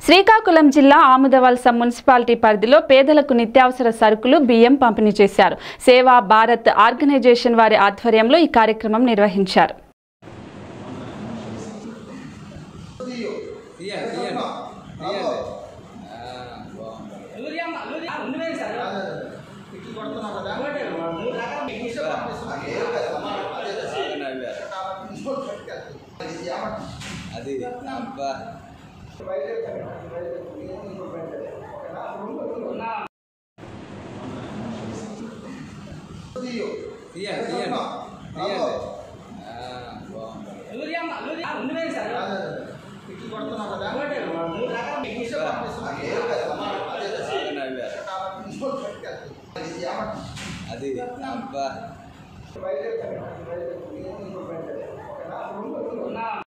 శ్రీకాకుళం జిల్లా ఆముదవలస మున్సిపాలిటీ పరిధిలో పేదలకు నిత్యావసర సరుకులు బియ్యం పంపిణీ చేశారు సేవా భారత్ ఆర్గనైజేషన్ వారి ఆధ్వర్యంలో ఈ కార్యక్రమం నిర్వహించారు తీయండి తీయండి తీయండి ఆ, బాగుంది బాగా నవ్వారు. అది అబ్బా తీయండి తీయండి తీయండి ఆ, బాగుంది బాగా నవ్వారు. అది అబ్బా